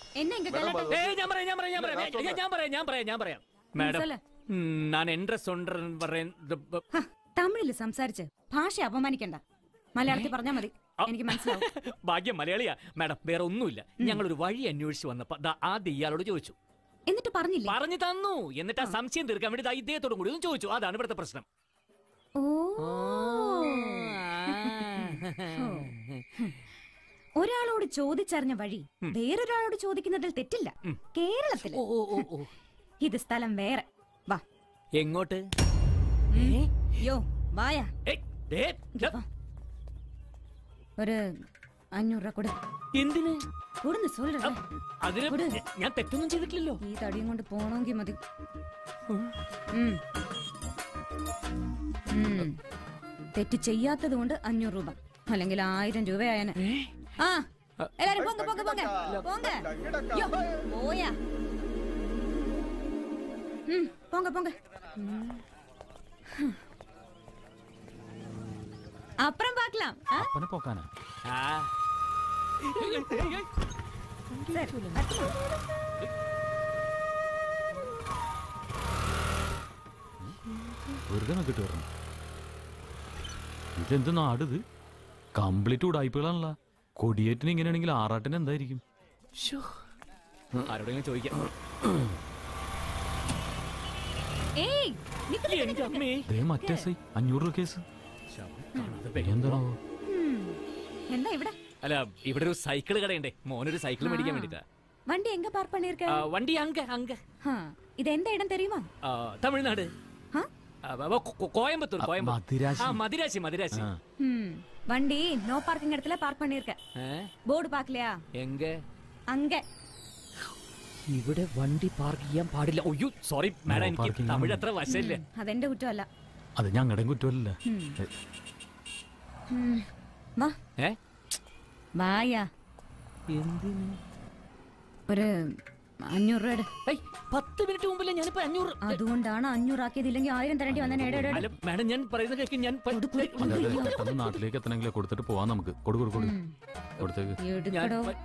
என்ன இங்க கலாட்டா ஏய் ഞാൻ പറയാം ഞാൻ പറയാം ഞാൻ പറയാം ഏയ്, ഞാൻ പറയാം ഞാൻ പറയാം ഞാൻ പറയാം മാഡം சொல்லு. ഉം, ഞാൻ എന്റെ സ്വന്തം പറയുന്നത് ഹ, തമിഴില് സംസാരിച്ച് ഭാഷ അപമാനിക്കണ്ട മലയാളത്തിൽ പറഞ്ഞാ മതി എനിക്ക് മനസ്സിലാവും ഭാഗ്യം മലയാളിയാ മാഡം വേറെ ഒന്നുമില്ല ഞങ്ങളൊരു വഴി അന്വേഷിച്ച് വന്നപ്പോ ദാ ആദ്യം ഇയാളോട് ചോദിച്ചു എന്നിട്ട് പറഞ്ഞില്ലേ പറഞ്ഞു തന്നു എന്നിട്ട് ആ സംശയം തീർക്കാൻ വേണ്ടി ദാ ഇദ്ദേഹത്തോടും കൂടി ഒന്ന് ചോദിച്ചു അതാണ് ഇവിടുത്തെ പ്രശ്നം ഓ ഒരാളോട് ചോദിച്ചറിഞ്ഞ വഴി വേറൊരാളോട് ചോദിക്കുന്നതിൽ തെറ്റില്ല കേരളത്തില് ഓ ഓ ഓ ഓ ഇത് സ്ഥലം വേറെ വാ എങ്ങോട്ട് യോ വായാ ഏയ്, ദേ, ദേ, വാ. ഒരു അഞ്ഞൂറ് രൂപ കൊടു എന്തിന് കൊടുന്ന് സൊല്ലേ അതിന് കൊടു. ഞാൻ തെറ്റൊന്നും ചെയ്തിട്ടില്ലല്ലോ ഈ തടിയും കൊണ്ട് പോണമെങ്കിൽ മതി ഉം. ഉം. തെറ്റ് ചെയ്യാത്തത് കൊണ്ട് അഞ്ഞൂറ് രൂപ അല്ലെങ്കിൽ ആയിരം രൂപയായനെ ആ എല്ലാരും പോങ്ക പോങ്ക പോങ്ക പോങ്ക യ്യോ, പോയാ ഉം, പോങ്ക പോങ്ക ഉം. അപ്പുറം പാക്കലാം ആ? അപ്പനെ പോക്കാനാ ആ சரி, அடுத்து വെറുതെ നോക്കിട്ട് വരണം ഇതെന്ത് നാടിത് കംപ്ലീറ്റ് ഉടായ്പകളാണല്ലോ കൊടിയേറ്റിന് ഇങ്ങനെയാണെങ്കിൽ ആറാട്ടിന് എന്തായിരിക്കും ശ്ശോ. ആരോടെങ്കിലും ചോദിക്കാം ഏയ് നിക്ക് നിക്ക് എന്റെ അമ്മേ ദേ മറ്റേ സൈ അഞ്ഞൂറ് രൂപ കേസ് എന്താണോ ഉം. എന്താ ഇവിടെ അല്ല ഇവിടെ ഒരു സൈക്കിൾ കടയുണ്ടേ മോനൊരു സൈക്കിൾ മേടിക്കാൻ വേണ്ടിട്ടാ வண்டி எங்க பார்க் பண்ணிருக்க ആ, വണ്ടി അങ്ക അങ്ക ஆ, இது எந்த இடம் தெரியுமா ആ, തമിഴ്നാട് ஆ? ആ, വ- കൊ- കൊ- കോയമ്പത്തൂർ കോയമ്പത്തൂർ മദിരാശി. ആ മദിരാശി മദിരാശി ആ. ம் வண்டி நோ பார்க்கிங் இடத்துல பார்க் பண்ணிருக்க ഏ? போர்டு பார்க்கலையா എങ്ക அங்க ഇവിടെ വണ്ടി പാർക്ക് ചെയ്യാൻ പാടില്ല ഒയ്യോ സോറി മാഡം എനിക്ക് parking തമിഴ് അത്ര വശമില്ല അതെന്റെ കുറ്റമല്ല അത് ഞങ്ങളുടെ കുറ്റമല്ല ഉം. വാ ഏ വായാ എന്തിന് ഒരു അഞ്ഞൂറ് രൂപ ഏയ്, പത്ത് മിനിറ്റ് മുമ്പില്ലേ ഞാനിപ്പോ അഞ്ഞൂറ് അതുകൊണ്ടാണ് അഞ്ഞൂറാക്കിയത് ഇല്ലെങ്കിൽ ആയിരം തരേണ്ടി വന്നേ അല്ല മാഡം ഞാൻ പറയുന്നത് കേൾക്ക് ഞാൻ പ- അതെ അതെ പെട്ടെന്ന് നാട്ടിലേക്ക് എത്തണമെങ്കിൽ കൊടുത്തിട്ട് പോവാം നമുക്ക് കൊടു കൊടു കൊടു കൊടുത്തേക്ക് ഞാൻ എടുക്കടോ പ-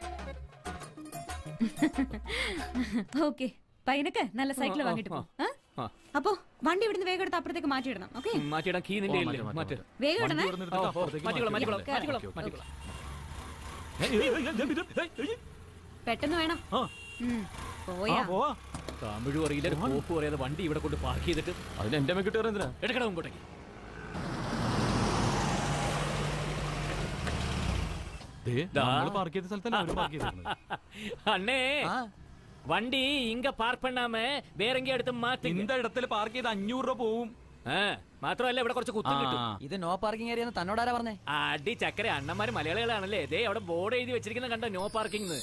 ഓക്കെ പയ്യനക്ക് നല്ല സൈക്കിൾ ആ, വാങ്ങിട്ട് പോ ആ, ആ? ആ. അപ്പൊ വണ്ടി ഇവിടുന്ന് വേഗം എടുത്ത് അപ്പുറത്തേക്ക് മാറ്റിയിടണം ഓക്കെ ഉം, മാറ്റിയിടാം കീ നിന്റെ ഓ, ഇല്ലേ മാറ്റാം, മാറ്റ് മാറ്റാം, വേഗം വണ്ടി ഇടണേ ഇവിടുന്ന് ഓ, എടുത്തിട്ട് ഓ, അപ്പുറത്തേക്ക് മാറ്റിക്കോളാം മാറ്റിക്കോളാം മാറ്റിക്കോളാം. മാറ്റിക്കോളാം ഓക്കേ, ഓക്കേ. മാറ്റിക്കോളാം പെട്ടെന്ന് വേണം ആ, ഉം. ആ, പോയാ പോവാ തമിഴ് അറിയില്ല ഒരു കോപ്പ് പറയാതെ വണ്ടി ഇവിടെ കൊണ്ട് പാർക്ക് ചെയ്തിട്ട് അതിന് എന്റെ മെക്കിട്ട് കയറാൻ എന്തിനാ എടുക്കണം മുമ്പോട്ടേക്ക് ദേ ദാ. നമ്മൾ പാർക്ക് ചെയ്ത സ്ഥലത്തല്ല അവര് പാർക്ക് ചെയ്തിരുന്നത് അണ്ണേ വണ്ടി ഇങ്ക പാർക്ക് பண்ணாம വേற എങ്കേ അടുത്ത് മാറ്റി ഇന്ത ഇടത്തിൽ പാർക്ക് ചെയ്ത് അഞ്ഞൂറ് രൂപ പോവും മാത്രമല്ല ഇവിടെ കുറച്ച് കുത്തും കിട്ടും ആ. ഇത് നോ പാർക്കിംഗ് ഏരിയ തന്നോടാരാ പറഞ്ഞേ അടി ചക്കര അണ്ണന്മാര് മലയാളികളാണല്ലേ ദേ അവിടെ ബോർഡ് എഴുതി വെച്ചിരിക്കുന്ന കണ്ട നോ പാർക്കിംഗ്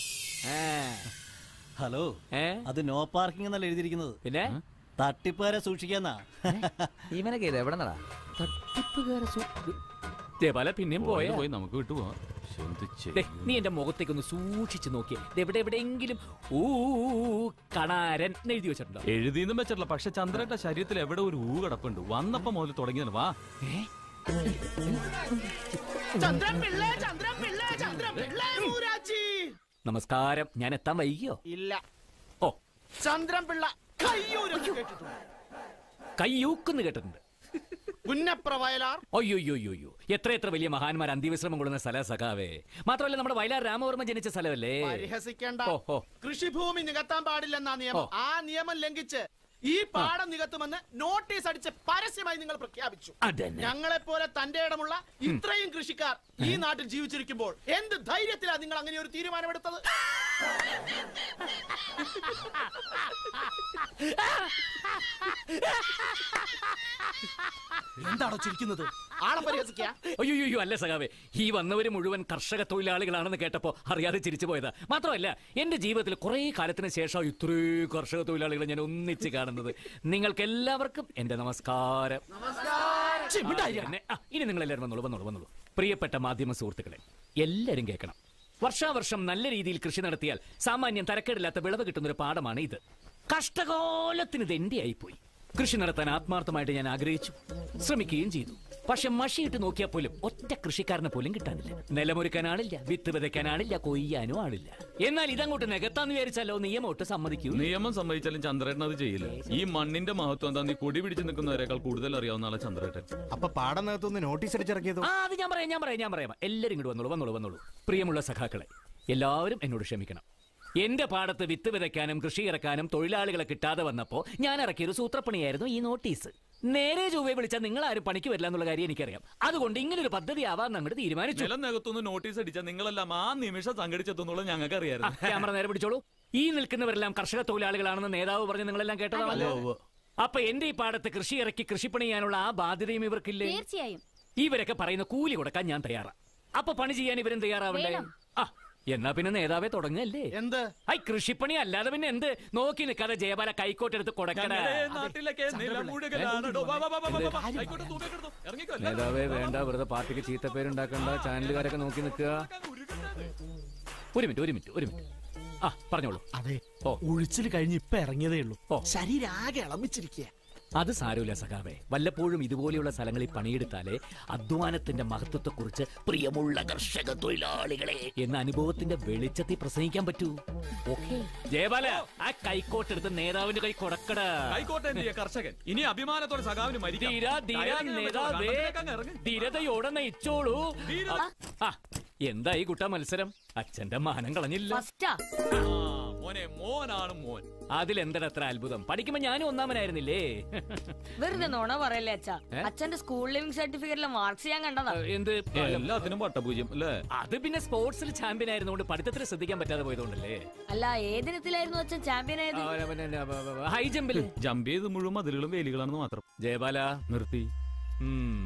ഹലോ ഏ അത് നോ പാർക്കിംഗ് എന്നല്ല എഴുതിയിരിക്കുന്നത് പിന്നെ തട്ടിപ്പുകാരെ സൂക്ഷിക്കാന്നാ ഇവനൊക്കെ ഇത് എവിടെ നടാ തട്ടിപ്പുകാരെ സു- ദേ പല പിന്നെയും പോയ പോയി നമുക്ക് വിട്ടുപോവാം ശ്ശെ, എന്ത് ദേ, ചെയ്യും? നീ എന്റെ മുഖത്തേക്ക് ഒന്ന് സൂക്ഷിച്ചു നോക്കിയേ ദേ എവിടെ എവിടെയെങ്കിലും ഊ കണാരൻ എന്ന് എഴുതി വെച്ചിട്ടുണ്ടോ എഴുതിയെന്നും വെച്ചിട്ടില്ല പക്ഷെ ചന്ദ്രന്റെ ശരീരത്തിൽ എവിടെ ഒരു ഊ കിടപ്പുണ്ട് വന്നപ്പോ മുതൽ തുടങ്ങിയത് വാ നമസ്കാരം ഞാൻ എത്താൻ വൈകിയോ ഇല്ല ഓ ചന്ദ്രൻ പിള്ള കയ്യൂരൊക്കെ കേട്ടിട്ടുണ്ട് കയ്യൂക്കുന്ന് കേട്ടിട്ടുണ്ട് പുന്നപ്ര വയലാർ അയ്യോയ്യോയ്യോ എത്ര എത്ര വലിയ മഹാന്മാർ അന്ത്യവിശ്രമം കൊള്ളുന്ന സ്ഥല സഖാവേ മാത്രമല്ല നമ്മുടെ വയലാർ രാമവർമ്മ ജനിച്ച സ്ഥലമല്ലേ പരിഹസിക്കേണ്ട ഓ, ഓ. കൃഷിഭൂമി നികത്താൻ പാടില്ലെന്നാ നിയമം ഓ. ആ നിയമം ലംഘിച്ച് ഈ പാടം നികത്തുമെന്ന് നോട്ടീസ് അടിച്ച് പരസ്യമായി നിങ്ങൾ പ്രഖ്യാപിച്ചു അതന്നെ ഞങ്ങളെ പോലെ തന്റെ ഇടമുള്ള ഇത്രയും കൃഷിക്കാർ ഈ നാട്ടിൽ ജീവിച്ചിരിക്കുമ്പോൾ എന്ത് ധൈര്യത്തിലാ നിങ്ങൾ അങ്ങനെ ഒരു തീരുമാനമെടുത്തത് എന്താണോ ചിരിക്കുന്നത് ആളെ പരിഹസിക്കാ അയ്യോ അല്ല സഖാവേ ഈ വന്നവര് മുഴുവൻ കർഷക തൊഴിലാളികളാണെന്ന് കേട്ടപ്പോ അറിയാതെ ചിരിച്ചു പോയതാ മാത്രമല്ല എന്റെ ജീവിതത്തിൽ കുറെ കാലത്തിന് ശേഷം ഇത്രയും കർഷക തൊഴിലാളികളെ ഞാൻ ഒന്നിച്ച് കാണുന്നത് നിങ്ങൾക്ക് എല്ലാവർക്കും എന്റെ നമസ്കാരം ഛെ, മിണ്ടാതിരി. എന്നെ- ആ, ഇനി നിങ്ങൾ എല്ലാവരും വന്നോളൂ വന്നോളൂ വന്നോളൂ പ്രിയപ്പെട്ട മാധ്യമ സുഹൃത്തുക്കളെ എല്ലാവരും കേൾക്കണം വർഷാവർഷം നല്ല രീതിയിൽ കൃഷി നടത്തിയാൽ സാമാന്യം തരക്കേടില്ലാത്ത വിളവ് കിട്ടുന്ന ഒരു പാടമാണ് ഇത് കഷ്ടകാലത്തിന് ഇത് എന്റെ ആയിപ്പോയി കൃഷി നടത്താൻ ആത്മാർത്ഥമായിട്ട് ഞാൻ ആഗ്രഹിച്ചു ശ്രമിക്കുകയും ചെയ്തു പക്ഷെ മഷിയിട്ട് നോക്കിയാൽ പോലും ഒറ്റ കൃഷിക്കാരനെ പോലും കിട്ടാനില്ല നിലമൊരുക്കാനാളില്ല വിത്ത് വിതയ്ക്കാനാളില്ല കൊയ്യാനും ആളില്ല എന്നാൽ ഇതങ്ങോട്ട് നികത്താന്ന് വിചാരിച്ചാലോ നിയമം ഒട്ട് സമ്മതിക്കൂ നിയമം സമ്മതിച്ചാലും ചന്ദ്രേട്ടൻ അത് ചെയ്യില്ല ഈ മണ്ണിന്റെ മഹത്വം എന്താ നീ കൊടി പിടിച്ച് നിൽക്കുന്നവരെക്കാൾ കൂടുതൽ അറിയാവുന്ന ആളെ ചന്ദ്രേട്ടൻ അപ്പൊ പാടനകത്തുനിന്ന് നോട്ടീസ് അടിച്ചിറക്കിയതോ ആ അത് ഞാൻ പറയാം ഞാൻ പറയാം ഞാൻ പറയാം എല്ലാരും ഇങ്ങോട്ട് വന്നോളൂ വന്നോളൂ വന്നോളൂ പ്രിയമുള്ള സഖാക്കളെ എല്ലാവരും എന്നോട് ക്ഷമിക്കണം എന്റെ പാടത്ത് വിത്ത് വിതയ്ക്കാനും കൃഷി ഇറക്കാനും തൊഴിലാളികളെ കിട്ടാതെ വന്നപ്പോ ഞാൻ ഇറക്കിയൊരു സൂത്രപ്പണിയായിരുന്നു ഈ നോട്ടീസ് നേരെ ചൊവ്വെ വിളിച്ചാൽ നിങ്ങൾ ആരും പണിക്ക് വരില്ല എന്നുള്ള കാര്യം എനിക്കറിയാം അതുകൊണ്ട് ഇങ്ങനെ ഒരു പദ്ധതി ആവാൻ അങ്ങോട്ട് തീരുമാനിച്ചു നിലം നികത്തുനിന്ന് നോട്ടീസ് അടിച്ചാൽ നിങ്ങളെല്ലാം ആ നിമിഷം സംഘടിച്ചെത്തുന്നുള്ള ഞങ്ങൾക്ക് ആ, അറിയായിരുന്നു ക്യാമറ നേരെ പിടിച്ചോളൂ ഈ നിൽക്കുന്നവരെല്ലാം കർഷക തൊഴിലാളികളാണെന്ന് നേതാവ് പറഞ്ഞ് നിങ്ങളെല്ലാം കേട്ടതാണല്ലോ അപ്പൊ എന്റെ ഈ പാടത്ത് കൃഷി ഇറക്കി കൃഷിപ്പണി ചെയ്യാനുള്ള ആ ബാധ്യതയും ഇവർക്കില്ലേ തീർച്ചയായും ഇവരൊക്കെ പറയുന്ന കൂലി കൊടുക്കാൻ ഞാൻ തയ്യാറാ അപ്പൊ പണി ചെയ്യാൻ ഇവരും തയ്യാറാവണ്ടേ വേണം. ആ എന്നാ പിന്നെ നേതാവേ തുടങ്ങല്ലേ എന്ത് ഐ കൃഷിപ്പണി അല്ലാതെ പിന്നെ എന്ത് നോക്കി നിൽക്കാതെ ജയപാല കൈക്കോട്ടെടുത്ത് കൊടുക്കണ ഞങ്ങളുടെ നാട്ടിലൊക്കെ നിലം മുഴുകലാണടോ. വാ, വാ, വാ, വാ, വാ, വാ. ആയിക്കോട്ടെ, തൂക്കി എടുത്തോ. ഇറങ്ങിക്കോ, എല്ലാവരും. നേതാവേ വേണ്ട വെറുതെ പാർട്ടിക്ക് ചീത്ത പേരുണ്ടാക്കണ്ട ചാനലുകാരൊക്കെ നോക്കി നിൽക്കുക ഒരു മിനിറ്റ് ഒരു മിനിറ്റ് ഒരു മിനിറ്റ് ആ പറഞ്ഞോളൂ അതെ ഓ. ഒഴിച്ചിൽ കഴിഞ്ഞ് ഇപ്പൊ ഇറങ്ങിയതേ ഉള്ളൂ ഓ. ശരീരം ആകെ ഇളമിച്ചിരിക്കുക അത് സാരമില്ല സഖാവേ വല്ലപ്പോഴും ഇതുപോലെയുള്ള സ്ഥലങ്ങളിൽ പണിയെടുത്താലേ അധ്വാനത്തിന്റെ മഹത്വത്തെക്കുറിച്ച് പ്രിയമുള്ള കർഷക തൊഴിലാളികളെ എന്ന അനുഭവത്തിന്റെ വെളിച്ചത്തിൽ പ്രസംഗിക്കാൻ പറ്റൂ ഓക്കെ ജയബാല ആ കൈക്കോട്ടെടുത്ത് നേതാവിന്റെ കൈ കൊടുക്കട ആയിക്കോട്ടെ എന്റെ കർഷകൻ ഇനി അഭിമാനത്തോടെ സഖാവിന് മരിക്കാം. ധീര ധീര ടയറിങ്ങനെ നേതാവേ കണ്ടത്തിലേക്ക് അങ്ങ് ഇറങ്ങ്. ധീരതയോടെ നയിച്ചോളൂ ധീര. ആ എന്തായി കുട്ട മത്സരം അച്ഛന്റെ മാനം കളഞ്ഞില്ല ഫസ്റ്റാ ആ, മോനെ മോനാണ് മോൻ അതിലെന്താ അത്ര അത്ഭുതം പഠിക്കുമ്പോ ഞാനും ഒന്നാമനായിരുന്നില്ലേ വെറുതെ നോണ പറയല്ലേ അച്ഛാ അച്ഛന്റെ സ്കൂൾ ലിവിംഗ് സർട്ടിഫിക്കറ്റിലെ മാർക്സ് ഞാൻ കണ്ടതാ എന്ത് എല്ലാത്തിനും പട്ടപൂജ്യം അല്ലേ അത് പിന്നെ സ്പോർട്സിൽ ചാമ്പ്യൻ ആയിരുന്നുകൊണ്ട് പഠിത്തത്തിൽ ശ്രദ്ധിക്കാൻ പറ്റാതെ പോയതുകൊണ്ടല്ലേ അല്ല ഏതിനത്തിലായിരുന്നു അച്ഛൻ ചാമ്പ്യൻ ആയത് ആ, പിന്നെ, പിന്നെ, ബ- ബ- ഹൈ ജമ്പിൽ ജമ്പ് ചെയ്ത് മുഴുവൻ മതിലുകളും വേലികളാണെന്ന് മാത്രം ജയബാല നിർത്തി ഉം.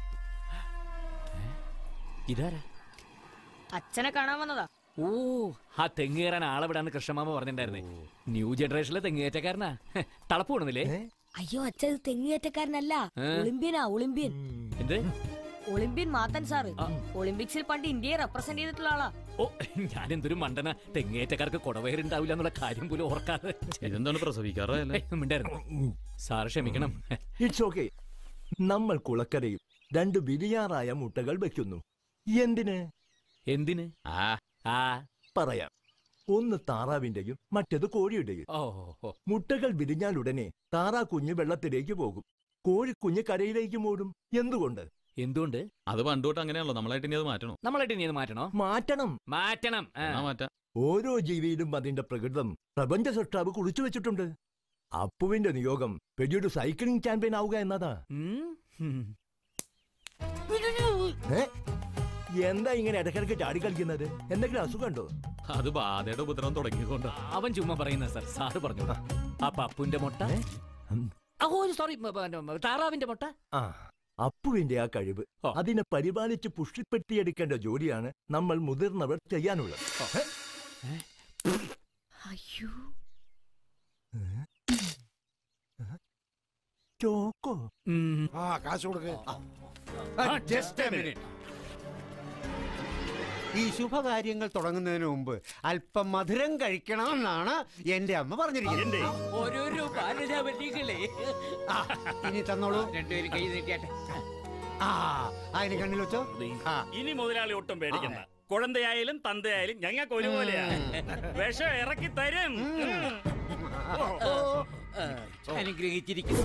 ഏ? ഇതാരാ അച്ഛനെ കാണാൻ വന്നതാ ഓ ആ തെങ്ങ് കയറാൻ ആളെ വിടാന്ന് കൃഷ്ണമാമ പറഞ്ഞിട്ടുണ്ടായിരുന്നേ ന്യൂ ജനറേഷനിലെ തെങ്ങേറ്റക്കാരനാ ഹെ, തളപ്പ് കൊണ്ടുന്നില്ലേ അയ്യോ അച്ഛൻ ഇത് തെങ്ങേറ്റക്കാരനല്ല ഏ? ഒളിമ്പ്യനാ ഒളിമ്പ്യൻ എന്ത് ഒളിമ്പ്യൻ മാത്തൻ സാറ് ഒളിമ്പിക്സിൽ പണ്ട് ഇന്ത്യയെ റെപ്രസെന്റ് ചെയ്തിട്ടുള്ള ആളാ ഓ ഞാൻ എന്തൊരു മണ്ടന തെങ്ങേറ്റക്കാർക്ക് കുടവയറുണ്ടാവില്ല എന്നുള്ള കാര്യം പോലും ഓർക്കാതെ ഇതെന്താണ് പ്രസവിക്കാറല്ലേ ഏയ്, മിണ്ടായിരുന്നു സാറ് ക്ഷമിക്കണം ഇറ്റ്സ് ഓക്കെ നമ്മൾ കുളക്കരയിൽ രണ്ട് ബിരിയാറായ മുട്ടകൾ വെക്കുന്നു എന്തിന് എന്തിന് ആ ആ പറയാം ഒന്ന് താറാവിന്റെയും മറ്റേത് കോഴിയുടെയും ഓ ഓ മുട്ടകൾ വിരിഞ്ഞാൽ ഉടനെ താറാ കുഞ്ഞ് വെള്ളത്തിലേക്ക് പോകും കോഴിക്കുഞ്ഞ് കരയിലേക്ക് മൂടും എന്തുകൊണ്ട് എന്തുകൊണ്ട് അത് പണ്ടോട്ട് അങ്ങനെയാണല്ലോ നമ്മളായിട്ട് ഇനി അത് മാറ്റണോ നമ്മളായിട്ട് ഇനി അത് മാറ്റണോ മാറ്റണം മാറ്റണം ആ. എന്നാ മാറ്റാം ഓരോ ജീവിയിലും അതിന്റെ പ്രകൃതം പ്രപഞ്ച സൃഷ്ടാവ് കുറിച്ചു വെച്ചിട്ടുണ്ട് അപ്പുവിന്റെ നിയോഗം വലിയൊരു സൈക്ലിംഗ് ചാമ്പ്യൻ ആവുക എന്നതാ ഉം. ഉം. ഏ? എന്താ ഇങ്ങനെ ഇടക്കിടക്ക് ചാടി കളിക്കുന്നത് എന്തെങ്കിലും അസുഖമുണ്ടോ അത് ബാധയുടെ ഉപദ്രവം തുടങ്ങിക്കൊണ്ടോ അവൻ ചുമ്മാ പറയുന്ന സാർ സാറ് പറഞ്ഞു ആ പപ്പുന്റെ മുട്ട ഉം. ആ, ഓ സോറി താറാവിന്റെ മുട്ട ആ അപ്പുവിന്റെ ആ കഴിവ് ഓ. അതിനെ പരിപാലിച്ച് പുഷ്ടിപ്പെടുത്തിയെടുക്കേണ്ട ജോലിയാണ് നമ്മൾ മുതിർന്നവർ ചെയ്യാനുള്ളത് ഏ? അയ്യോ ചോക്കോ ഉം. ആ കാശ് കൊടുക്ക് just a minute. ഈ ശുഭകാര്യങ്ങൾ തുടങ്ങുന്നതിന് മുമ്പ് അല്പം മധുരം കഴിക്കണമെന്നാണ് എന്റെ അമ്മ പറഞ്ഞിരിക്കുന്നത് ഓരോരോ ബാലരാമല്ലികളെ ആ, ഇനി തന്നോളൂ രണ്ടുപേരും കൈ നീട്ടിയാട്ടെ ആ അതിന് കണ്ണിൽ വെച്ചോ ആ ഇനി മുതലാളി ഒട്ടും പേടിക്കണ്ട കുഴന്തയായാലും തന്തയായാലും ഞങ്ങൾക്ക് ഒരുപോലെയാ വിഷം ഇറക്കി തരും അനുഗ്രഹിച്ചിരിക്കുന്നു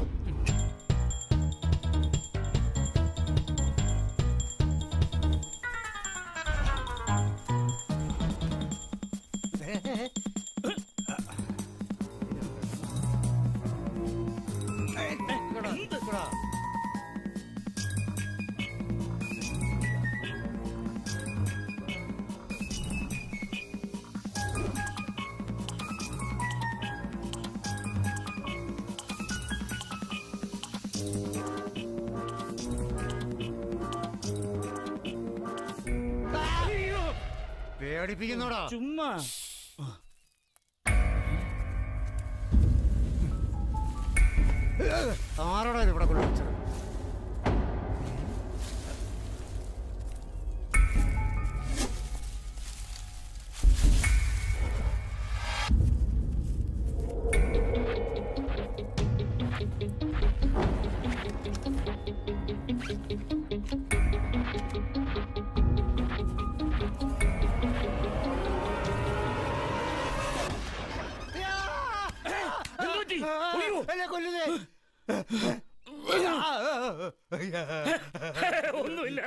പേടിപ്പിക്കുന്നോടാ ചുമ്മാ ആരോടാ ഇത് ഇവിടെ കൊണ്ടുവച്ചത് ഒന്നുമില്ല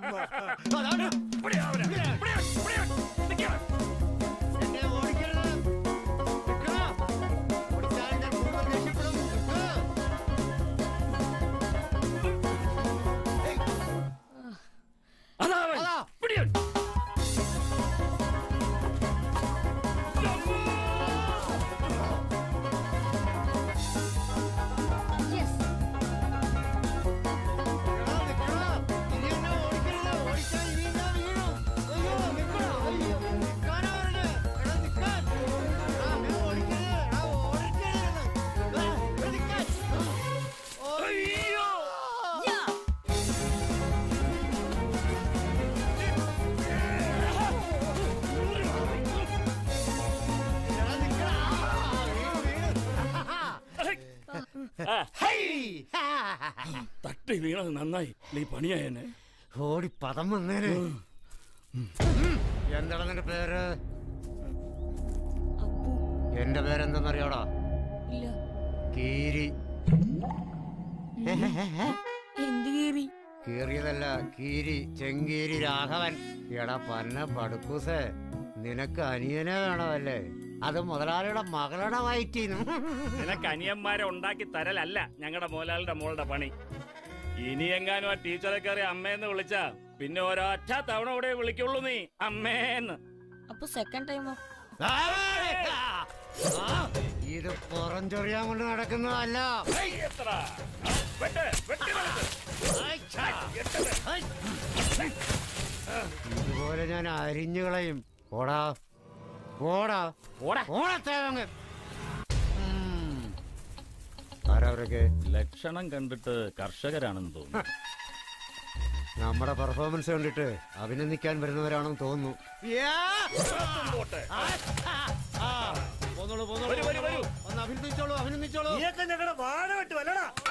എന്നെ ഓടിക്കരുത്. നിൽക്കണോ? ഓടിച്ചാൽ ഞാൻ കുടുംബം രക്ഷപ്പെടും. നിൽക്ക്. അതാ അവൻ. അതാ. പിടിയൻ. നിൽക്കണോ, നിൽക്കണോ? ഇനി എന്നെ ഓടിക്കരുത്. ഓടിച്ചാൽ ഇനി ഞാൻ വീഴും. അയ്യോ, നിൽക്കണോ? അയ്യോ, നിൽക്കാനാ പറഞ്ഞെ. എടാ, നിൽക്കാൻ. എടാ, എന്നെ ഓടിക്കരുത്. എടാ, ഓടിക്കരുത്. എടാ, എടാ, നിൽക്കാൻ. അയ്യോ എടാ, നിൽക്കടാ. ആ, വീണു, വീണു. ആ, ഹൈ. തട്ടി വീണത് നന്നായി നീ പണിയായനെ ഓടി പദം വന്നേനെ എന്താണ് നിന്റെ പേര് അപ്പു എന്റെ പേരെന്തെന്നറിയോടാ ഇല്ല കീരി എന്ത് കീറി കീറിയതല്ല കീരി ചെങ്കീരി രാഘവൻ എടാ പന്ന പടുക്കൂസേ നിനക്ക് അനിയനെ വേണമല്ലേ അത് മുതലാളിയുടെ മകളുടെ വയറ്റിന്ന് നിനക്ക് അനിയന്മാരെ ഉണ്ടാക്കി തരലല്ല ഞങ്ങളുടെ മോലാളിയുടെ മോളുടെ പണി ഇനി എങ്ങാനും ആ ടീച്ചറെ കയറി അമ്മേന്ന് വിളിച്ചാ പിന്നെ ഒരൊറ്റ തവണ ഇവിടെ വിളിക്കുള്ളൂ നീ അമ്മേന്ന് അപ്പൊ സെക്കൻഡ് ടൈമോ ഇത് പുറംചൊറിയാൻ കൊണ്ട് നടക്കുന്നതല്ല ഹേയ്, എത്ര? ആ, വെട്ട്, വെട്ടി നടക്ക്. ഇതുപോലെ ഞാൻ അരിഞ്ഞു കളയും ഓടാ ഓടാ ഓടാ. ഓടത്തേവങ്ങ് ആരവരൊക്കെ ലക്ഷണം കണ്ടിട്ട് കർഷകരാണെന്ന് തോന്നുന്നു നമ്മുടെ പെർഫോമൻസ് കണ്ടിട്ട് അഭിനന്ദിക്കാൻ വരുന്നവരാണെന്ന് തോന്നുന്നു പോട്ടെ. പോന്നോളൂ വരൂ, വരൂ, വരൂ. ഒന്ന് അഭിനന്ദിച്ചോളൂ അഭിനന്ദിച്ചോളൂ ഞങ്ങളുടെ വാഴ വെട്ട് വല്ലടാ